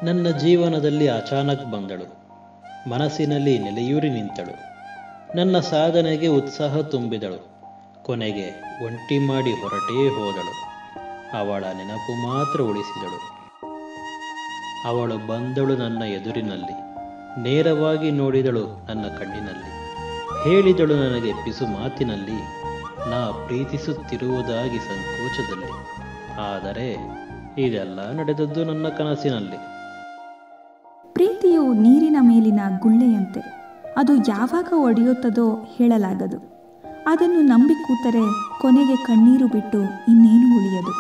ನನ್ನ ಜೀವನದಲ್ಲಿ ಅಚಾನಕ್ ಬಂದಳು ಮನಸ್ಸಿನಲ್ಲಿ ನೆಲೆಯೂರಿ ನಿಂತಳು ನನ್ನ ಸಾಧನೆಗೆ ಉತ್ಸಾಹ ತುಂಬಿದಳು ಕೊನೆಗೆ ಒಂಟಿ ಮಾಡಿ ಹೊರಟೇ ಹೋದಳು ಅವಳ ನೆನಪು ಮಾತ್ರ ಉಳಿಸಿದಳು ಅವಳು ಬಂದಳು ನನ್ನ ಎದುರಿನಲ್ಲಿ ನೇರವಾಗಿ ನೋಡಿದಳು ನನ್ನ ಕಣ್ಣಿನಲ್ಲಿ ಹೇಳಿದಳು ನನಗೆ ಪಿಸು ಮಾತಿನಲ್ಲಿ ನಾ ಪ್ರೀತಿಸುತ್ತಿರುವುದಾಗಿ ಸಂಕೋಚದಲ್ಲಿ ಆದರೆ ಇದೆಲ್ಲ ನಡೆದದ್ದು ನನ್ನ ಕನಸಿನಲ್ಲಿ ಪ್ರೀತಿಯು ನೀರಿನ ಮೇಲಿನ ಗುಳ್ಳೆಯಂತೆ ಅದು ಯಾವಾಗ ಒಡೆಯುತ್ತದೋ ಹೇಳಲಾಗದು ಅದನ್ನು ನಂಬಿ ಕೂತರೆ ಕೊನೆಗೆ ಕಣ್ಣೀರು ಬಿಟ್ಟು ಇನ್ನೇನು ಉಳಿಯದು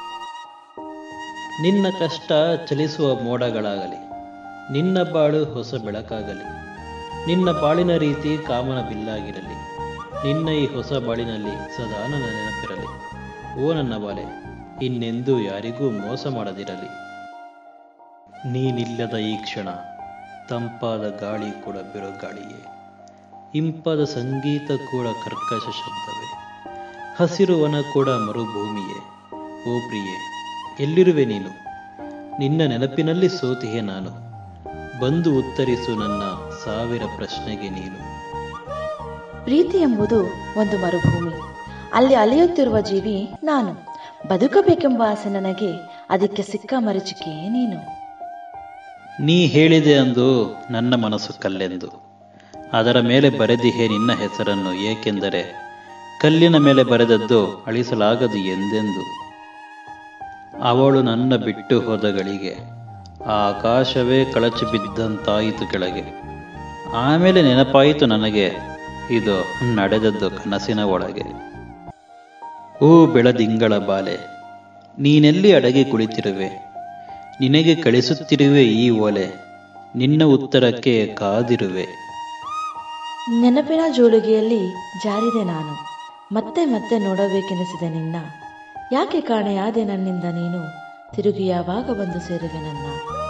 ನಿನ್ನ ಕಷ್ಟ ಚಲಿಸುವ ಮೋಡಗಳಾಗಲಿ ನಿನ್ನ ಬಾಳು ಹೊಸ ಬೆಳಕಾಗಲಿ ನಿನ್ನ ಬಾಳಿನ ರೀತಿ ಕಾಮನ ಬಿಲ್ಲಾಗಿರಲಿ ನಿನ್ನ ಈ ಹೊಸ ಬಾಳಿನಲ್ಲಿ ಸದಾ ನನ್ನ ನೆನಪಿರಲಿ ಓ ನನ್ನ ಬಾಲೆ ಇನ್ನೆಂದೂ ಯಾರಿಗೂ ಮೋಸ ಮಾಡದಿರಲಿ ನೀನಿಲ್ಲದ ಈ ಕ್ಷಣ ತಂಪಾದ ಗಾಳಿ ಕೂಡ ಬಿರುಗಾಳಿಯೇ ಇಂಪಾದ ಸಂಗೀತ ಕೂಡ ಕರ್ಕಶ ಶಬ್ದವೇ ಹಸಿರು ವನ ಕೂಡ ಮರುಭೂಮಿಯೇ ಓ ಪ್ರಿಯೆ ಎಲ್ಲಿರುವೆ ನೀನು ನಿನ್ನ ನೆನಪಿನಲ್ಲಿ ಸೋತಿಹೆ ನಾನು ಬಂದು ಉತ್ತರಿಸು ನನ್ನ ಸಾವಿರ ಪ್ರಶ್ನೆಗೆ ನೀನು ಪ್ರೀತಿ ಎಂಬುದು ಒಂದು ಮರುಭೂಮಿ ಅಲ್ಲಿ ಅಲೆಯುತ್ತಿರುವ ಜೀವಿ ನಾನು ಬದುಕಬೇಕೆಂಬ ಆಸೆ ನನಗೆ ಅದಕ್ಕೆ ಸಿಕ್ಕ ಮರೀಚಿಕೆ ನೀನು ನೀ ಹೇಳಿದೆ ಅಂದು ನನ್ನ ಮನಸ್ಸು ಕಲ್ಲೆಂದು ಅದರ ಮೇಲೆ ಬರೆದಿಹೆ ನಿನ್ನ ಹೆಸರನ್ನು ಏಕೆಂದರೆ ಕಲ್ಲಿನ ಮೇಲೆ ಬರೆದದ್ದು ಅಳಿಸಲಾಗದು ಎಂದೆಂದು ಅವಳು ನನ್ನ ಬಿಟ್ಟು ಹೋದಗಳಿಗೆ ಆ ಆಕಾಶವೇ ಕಳಚಿ ಬಿದ್ದಂತಾಯಿತು ಕೆಳಗೆ ಆಮೇಲೆ ನೆನಪಾಯಿತು ನನಗೆ ಇದು ನಡೆದದ್ದು ಕನಸಿನ ಒಳಗೆ ಓ ಬೆಳದಿಂಗಳ ಬಾಲೆ ನೀನೆಲ್ಲಿ ಅಡಗಿ ಕುಳಿತಿರುವೆ ನಿನಗೆ ಕಳಿಸುತ್ತಿರುವೆ ಈ ಓಲೆ ನಿನ್ನ ಉತ್ತರಕ್ಕೆ ಕಾದಿರುವೆ ನೆನಪಿನ ಜೋಳಿಗೆಯಲ್ಲಿ ಜಾರಿದೆ ನಾನು ಮತ್ತೆ ಮತ್ತೆ ನೋಡಬೇಕೆನಿಸಿದೆ ನಿನ್ನ ಯಾಕೆ ಕಾಣೆಯಾದೆ ನನ್ನಿಂದ ನೀನು ತಿರುಗಿ ಯಾವಾಗ ಬಂದು ಸೇರುವೆ ನನ್ನ